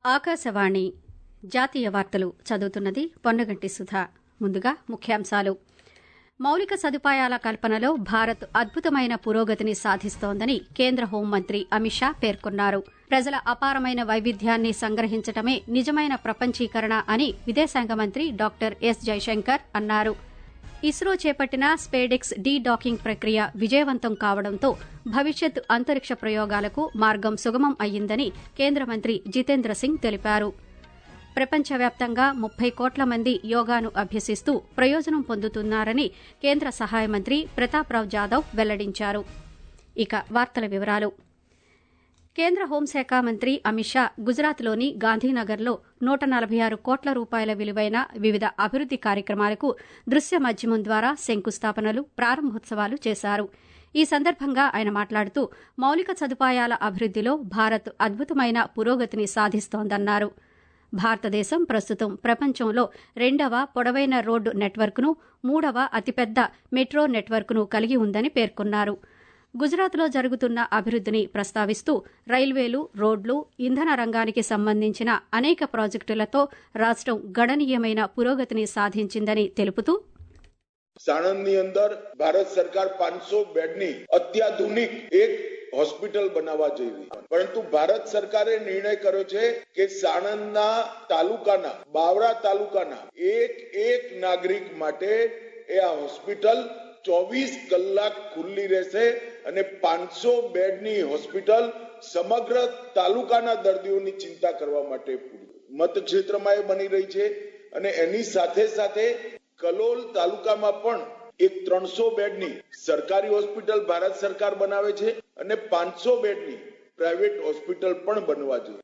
ఆకాశవాణి జాతీయ వార్తలు చదువుతున్నది పొన్నగంటి సుధా ముందుగా ముఖ్యాంశాలు మౌలిక సదుపాయాల కల్పనలో భారత్ అద్భుతమైన పురోగతిని సాధిస్తోందని కేంద్ర హోంమంత్రి అమిత్ షా పేర్కొన్నారు ప్రజల అపారమైన వైవిధ్యాన్ని సంగ్రహించటమే నిజమైన ప్రపంచీకరణ అని విదేశాంగ మంత్రి డాక్టర్ ఎస్ జైశంకర్ అన్నారు ఇస్రో చేపట్టిన స్పేడెక్స్ డీ డాకింగ్ ప్రక్రియ విజయవంతం కావడంతో భవిష్యత్ అంతరిక్ష ప్రయోగాలకు మార్గం సుగమం అయ్యిందని కేంద్ర మంత్రి జితేంద్ర సింగ్ తెలిపారు ప్రపంచవ్యాప్తంగా ముప్పై కోట్ల మంది యోగాను అభ్యసిస్తూ ప్రయోజనం పొందుతున్నారని కేంద్ర సహాయ మంత్రి ప్రతాప్రావ్ జాదవ్ వెల్లడించారు ఇక వార్తల వివరాలు కేంద్ర హోంశాఖ మంత్రి అమిత్ షా గుజరాత్లోని గాంధీనగర్లో నూట నలభై ఆరు కోట్ల రూపాయల విలువైన వివిధ అభివృద్ది కార్యక్రమాలకు దృశ్య మాధ్యమం ద్వారా శంకుస్థాపనలు ప్రారంభోత్సవాలు చేశారు ఈ సందర్భంగా ఆయన మాట్లాడుతూ మౌలిక సదుపాయాల అభివృద్దిలో భారత్ అద్భుతమైన పురోగతిని సాధిస్తోందన్నారు భారతదేశం ప్రస్తుతం ప్రపంచంలో రెండవ పొడవైన రోడ్డు నెట్వర్క్ను మూడవ అతిపెద్ద మెట్రో నెట్వర్క్ను కలిగి ఉందని పేర్కొన్నారు గుజరాత్లో జరుగుతున్న అభివృద్దిని ప్రస్తావిస్తూ రైల్వేలు రోడ్లు ఇంధన రంగానికి సంబంధించిన అనేక ప్రాజెక్టులతో రాష్టం గణనీయమైన పురోగతిని సాధించిందని తెలుపుతూ સાણંદની અંદર ભારત સરકાર પાંચસો બેડની અત્યાધુનિક એક હોસ્પિટલ બનાવવા જઈ રહી છે પરંતુ ભારત સરકારે નિર્ણય કર્યો છે કે સાણંદના તાલુકાના બાવરા તાલુકાના એક એક નાગરિક માટે એ આ હોસ્પિટલ ચોવીસ કલાક ખુલ્લી રહેશે અને પાંચસો બેડની હોસ્પિટલ સમગ્ર તાલુકાના દર્દીઓની ચિંતા કરવા માટે મતક્ષેત્રમાં એ બની રહી છે અને એની સાથે સાથે કલોલ તાલુકામાં પણ એક ત્રણસો બેડની સરકારી હોસ્પિટલ ભારત સરકાર બનાવે છે અને પાંચસો બેડની પ્રાઇવેટ હોસ્પિટલ પણ બનવા જોઈએ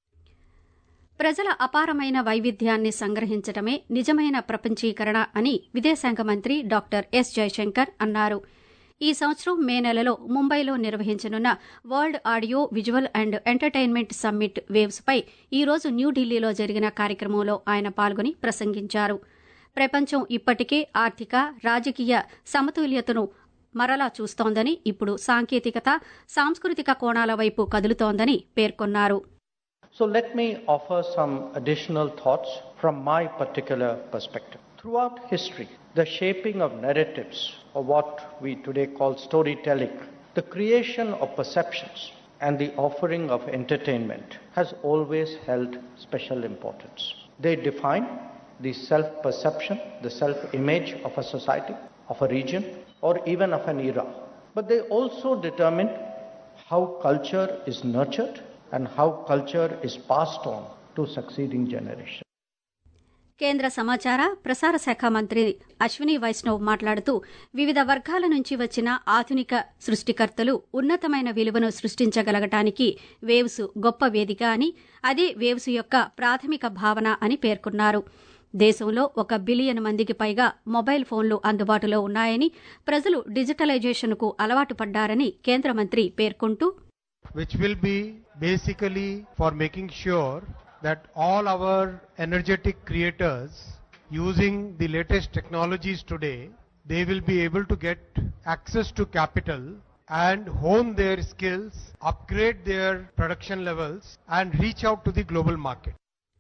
ప్రజల అపారమైన వైవిధ్యాన్ని సంగ్రహించడమే నిజమైన ప్రపంచీకరణ అని విదేశాంగ మంత్రి డాక్టర్ ఎస్ జైశంకర్ అన్నారు ఈ సంవత్సరం మే నెలలో ముంబైలో నిర్వహించనున్న world audio visual and entertainment summit Waves పై ఈ రోజు న్యూఢిల్లీలో జరిగిన కార్యక్రమంలో ఆయన పాల్గొని ప్రసంగించారు ప్రపంచం ఇప్పటికే ఆర్థిక రాజకీయ సమతుల్యతను మరలా చూస్తోందని ఇప్పుడు సాంకేతికత సాంస్కృతిక కోణాల వైపు కదులుతోందని పేర్కొన్నారు So let me offer some additional thoughts from my particular perspective. Throughout history, the shaping of narratives, or what we today call storytelling, the creation of perceptions, and the offering of entertainment has always held special importance. They define the self perception, the self image of a society, of a region, or even of an era. But they also determine how culture is nurtured and how culture is passed on to succeeding generations. కేంద్ర సమాచార ప్రసార శాఖ మంత్రి అశ్విని వైష్ణవ్ మాట్లాడుతూ వివిధ వర్గాల నుంచి వచ్చిన ఆధునిక సృష్టికర్తలు ఉన్నతమైన విలువను సృష్టించగలగటానికి వేవ్స్ గొప్ప వేదిక అని అదే వేవ్స్ యొక్క ప్రాథమిక భావన అని పేర్కొన్నారు దేశంలో ఒక బిలియన్ మందికి పైగా మొబైల్ ఫోన్లు అందుబాటులో ఉన్నాయని ప్రజలు డిజిటలైజేషన్కు అలవాటు పడ్డారని కేంద్ర మంత్రి పేర్కొంటూ which will be basically for making sure that all our energetic creators using the latest technologies today they will be able to get access to capital and hone their skills upgrade their production levels and reach out to the global market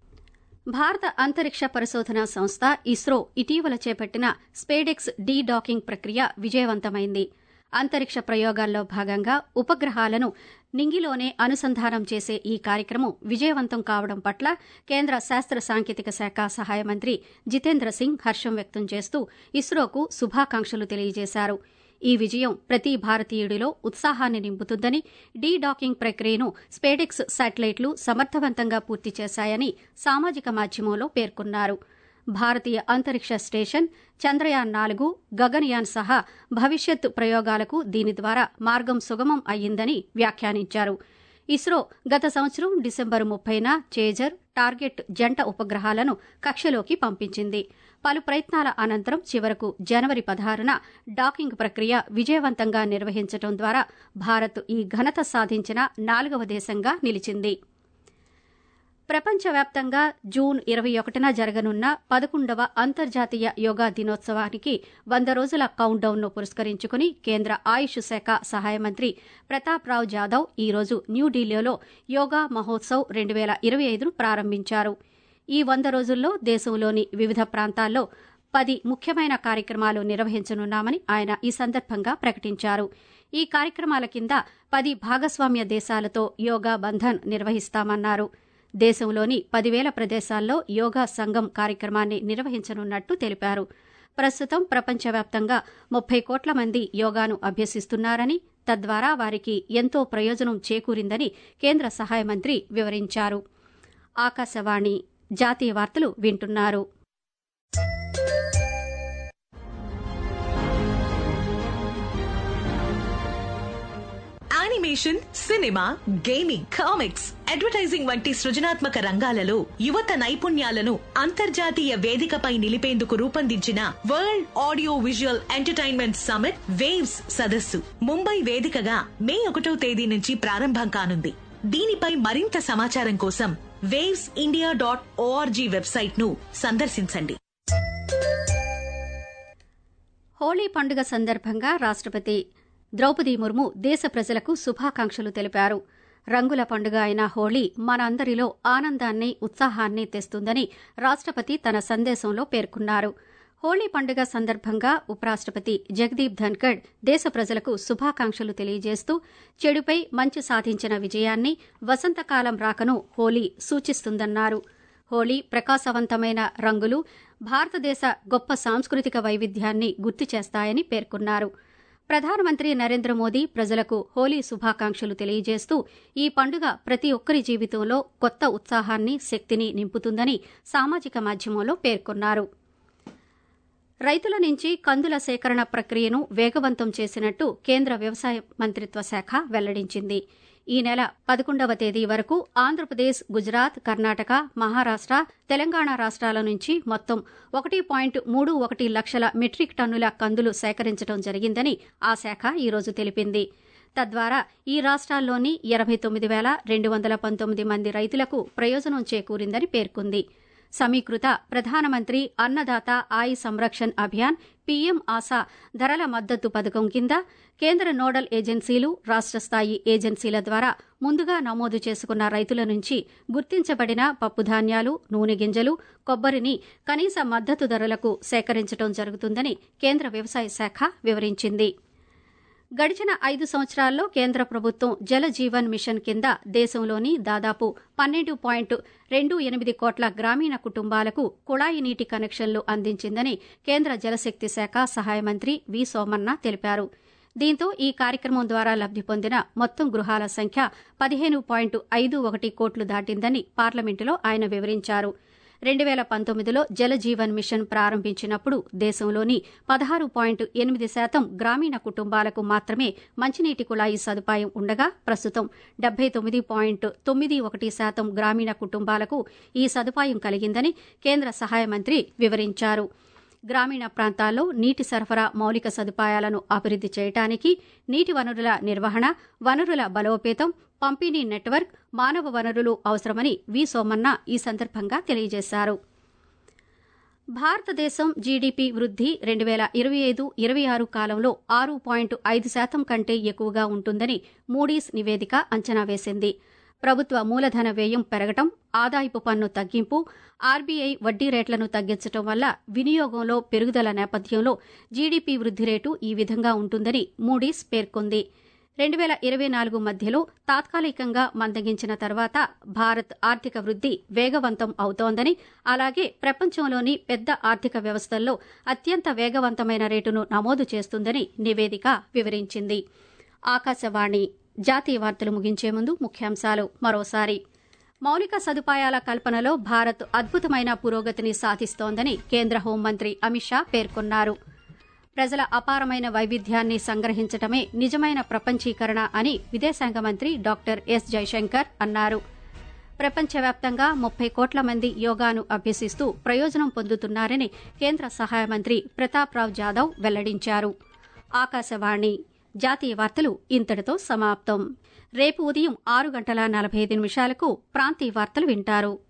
భారత అంతరిక్ష పరిశోధన సంస్థ ఇస్రో ఇటీవల చేపట్టిన SpaDeX D docking ప్రక్రియ విజయవంతమైంది అంతరిక్ష ప్రయోగాల్లో భాగంగా ఉపగ్రహాలను నింగిలోనే అనుసంధానం చేసే ఈ కార్యక్రమం విజయవంతం కావడం పట్ల కేంద్ర శాస్త్ర సాంకేతిక శాఖ సహాయ మంత్రి జితేంద్ర సింగ్ హర్షం వ్యక్తం చేస్తూ ఇస్రోకు శుభాకాంక్షలు తెలియజేశారు ఈ విజయం ప్రతి భారతీయుడిలో ఉత్సాహాన్ని నింపుతుందని డీ డాకింగ్ ప్రక్రియను స్పేడెక్స్ శాటిలైట్లు సమర్థవంతంగా పూర్తి చేశాయని సామాజిక మాధ్యమంలో పేర్కొన్నారు భారతీయ అంతరిక్ష స్టేషన్ చంద్రయాన్ నాలుగు గగన్యాన్ సహా భవిష్యత్ ప్రయోగాలకు దీని ద్వారా మార్గం సుగమం అయ్యిందని వ్యాఖ్యానించారు ఇస్రో గత సంవత్సరం డిసెంబరు ముప్పైన చేజర్ టార్గెట్ జంట ఉపగ్రహాలను కక్షలోకి పంపించింది పలు ప్రయత్నాల అనంతరం చివరకు జనవరి పదహారున డాకింగ్ ప్రక్రియ విజయవంతంగా నిర్వహించడం ద్వారా భారత్ ఈ ఘనత సాధించిన నాలుగవ దేశంగా నిలిచింది ప్రపంచవ్యాప్తంగా జూన్ ఇరవై ఒకటిన జరగనున్న పదకొండవ అంతర్జాతీయ యోగా దినోత్సవానికి వంద రోజుల కౌంట్డౌన్ను పురస్కరించుకుని కేంద్ర ఆయుష్ శాఖ సహాయ మంత్రి ప్రతాప్ రావ్ జాదవ్ ఈరోజు న్యూఢిల్లీలో యోగా మహోత్సవ్ రెండు వేల ఇరవై ఐదును ప్రారంభించారు ఈ వంద రోజుల్లో దేశంలోని వివిధ ప్రాంతాల్లో పది ముఖ్యమైన కార్యక్రమాలు నిర్వహించనున్నామని ఆయన ఈ సందర్భంగా ప్రకటించారు ఈ కార్యక్రమాల కింద పది భాగస్వామ్య దేశాలతో యోగా బంధన్ నిర్వహిస్తామన్నారు దేశంలోని పదివేల ప్రదేశాల్లో యోగా సంఘం కార్యక్రమాన్ని నిర్వహించనున్నట్టు తెలిపారు ప్రస్తుతం ప్రపంచవ్యాప్తంగా ముప్పై కోట్ల మంది యోగాను అభ్యసిస్తున్నారని తద్వారా వారికి ఎంతో ప్రయోజనం చేకూరిందని కేంద్ర సహాయ మంత్రి వివరించారు ఆకాశవాణి జాతీయ వార్తలు వింటున్నారు animation cinema gaming comics advertising వంటి సృజనాత్మక రంగాలలో యువత నైపుణ్యాలను అంతర్జాతీయ వేదికపై నిలిపేందుకు రూపొందించిన world audio visual entertainment summit Waves సదస్సు ముంబై వేదికగా మే ఒకటో తేదీ నుంచి ప్రారంభం కానుంది దీనిపై మరింత సమాచారం కోసం Waves India dot org website ను సందర్శించండి హోళీ పండుగ సందర్భంగా రాష్టపతి ద్రౌపది ముర్ము దేశ ప్రజలకు శుభాకాంక్షలు తెలిపారు రంగుల పండుగ అయిన హోళీ మనందరిలో ఆనందాన్ని ఉత్సాహాన్ని తెస్తుందని రాష్టపతి తన సందేశంలో పేర్కొన్నారు హోళీ పండుగ సందర్భంగా ఉపరాష్టపతి జగదీప్ ధన్కడ్ దేశ ప్రజలకు శుభాకాంక్షలు తెలియజేస్తూ చెడుపై మంచి సాధించిన విజయాన్ని వసంతకాలం రాకను హోళీ సూచిస్తుందన్నారు హోళీ ప్రకాశవంతమైన రంగులు భారతదేశ గొప్ప సాంస్కృతిక వైవిధ్యాన్ని గుర్తు చేస్తాయని పేర్కొన్నారు ప్రధానమంత్రి నరేంద్ర మోదీ ప్రజలకు హోలీ శుభాకాంక్షలు తెలియజేస్తూ ఈ పండుగ ప్రతి ఒక్కరి జీవితంలో కొత్త ఉత్సాహాన్ని శక్తిని నింపుతుందని సామాజిక మాధ్యమంలో పేర్కొన్నారు రైతుల నుంచి కందుల సేకరణ ప్రక్రియను వేగవంతం చేసినట్టు కేంద్ర వ్యవసాయ మంత్రిత్వ శాఖ వెల్లడించింది ఈ నెల పదకొండవ తేదీ వరకు ఆంధ్రప్రదేశ్ గుజరాత్ కర్ణాటక మహారాష్ట తెలంగాణ రాష్ట్రాల నుంచి మొత్తం ఒకటి పాయింట్ మూడు ఒకటి లక్షల మెట్రిక్ టన్నుల కందులు సేకరించడం జరిగిందని ఆ శాఖ ఈరోజు తెలిపింది తద్వారా ఈ రాష్ట్రాల్లోని ఎనబై తొమ్మిది వేల రెండు వందల పంతొమ్మిది మంది రైతులకు ప్రయోజనం చేకూరిందని పేర్కొంది సమీకృత ప్రధానమంత్రి అన్నదాత ఆయి సంరక్షణ్ అభియాన్ పీఎం ఆశా ధరల మద్దతు పథకం కింద కేంద్ర నోడల్ ఏజెన్సీలు రాష్ట స్థాయి ఏజెన్సీల ద్వారా ముందుగా నమోదు చేసుకున్న రైతుల నుంచి గుర్తించబడిన పప్పుధాన్యాలు నూనె గింజలు కొబ్బరిని కనీస మద్దతు ధరలకు సేకరించడం జరుగుతుందని కేంద్ర వ్యవసాయ శాఖ వివరించింది గడిచిన ఐదు సంవత్సరాల్లో కేంద్ర ప్రభుత్వం జల జీవన్ మిషన్ కింద దేశంలోని దాదాపు పన్నెండు పాయింట్ రెండు ఎనిమిది కోట్ల గ్రామీణ కుటుంబాలకు కుళాయి నీటి కనెక్షన్లు అందించిందని కేంద్ర జలశక్తి శాఖ సహాయ మంత్రి వి సోమన్న తెలిపారు దీంతో ఈ కార్యక్రమం ద్వారా లబ్ది పొందిన మొత్తం గృహాల సంఖ్య పదిహేను పాయింట్ ఐదు ఒకటి కోట్లు దాటిందని పార్లమెంటులో ఆయన వివరించారు రెండు వేల పంతొమ్మిదిలో జల జీవన్ మిషన్ ప్రారంభించినప్పుడు దేశంలోని పదహారు పాయింట్ ఎనిమిది శాతం గ్రామీణ కుటుంబాలకు మాత్రమే మంచినీటి కుళాయి సదుపాయం ఉండగా ప్రస్తుతం డెబ్బై తొమ్మిది పాయింట్ తొమ్మిది ఒకటి శాతం గ్రామీణ కుటుంబాలకు ఈ సదుపాయం కలిగిందని కేంద్ర సహాయ మంత్రి వివరించారు గ్రామీణ ప్రాంతాల్లో నీటి సరఫరా మౌలిక సదుపాయాలను అభివృద్ది చేయడానికి నీటి వనరుల నిర్వహణ వనరుల బలోపేతం పంపిణీ నెట్వర్క్ మానవ వనరులు అవసరమని వి సోమన్న ఈ సందర్భంగా తెలియజేశారు భారతదేశం జీడీపీ వృద్ది రెండు వేల ఇరవై ఐదు ఇరవై ఆరు కాలంలో ఆరు పాయింట్ ఐదు శాతం కంటే ఎక్కువగా ఉంటుందని మూడీస్ నివేదిక అంచనా వేసింది ప్రభుత్వ మూలధన వ్యయం పెరగటం ఆదాయపు పన్ను తగ్గింపు ఆర్బీఐ వడ్డీ రేట్లను తగ్గించడం వల్ల వినియోగంలో పెరుగుదల నేపథ్యంలో జీడీపీ వృద్ది రేటు ఈ విధంగా ఉంటుందని మూడీస్ పేర్కొంది రెండు వేల ఇరవై నాలుగు మధ్యలో తాత్కాలికంగా మందగించిన తర్వాత భారత్ ఆర్థిక వృద్ది వేగవంతం అవుతోందని అలాగే ప్రపంచంలోని పెద్ద ఆర్థిక వ్యవస్థల్లో అత్యంత వేగవంతమైన రేటును నమోదు చేస్తుందని నివేదిక వివరించింది ఆకాశవాణి జాతీయ వార్తలు ముగించే ముందు ముఖ్యాంశాలు మరోసారి మౌలిక సదుపాయాల కల్పనలో భారత్ అద్భుతమైన పురోగతిని సాధిస్తోందని కేంద్ర హోంమంత్రి అమిత్ షా పేర్కొన్నారు ప్రజల అపారమైన వైవిధ్యాన్ని సంగ్రహించటమే నిజమైన ప్రపంచీకరణ అని విదేశాంగ మంత్రి డాక్టర్ ఎస్ జైశంకర్ అన్నారు ప్రపంచవ్యాప్తంగా ముప్పై కోట్ల మంది యోగాను అభ్యసిస్తూ ప్రయోజనం పొందుతున్నారని కేంద్ర సహాయ మంత్రి ప్రతాప్ రావ్ జాదవ్ వెల్లడించారు ఆకాశవాణి జాతీయ వార్తలు ఇంతటితో సమాప్తం రేపు ఉదయం ఆరు గంటల నలభై ఐదు నిమిషాలకు ప్రాంతీయ వార్తలు వింటారు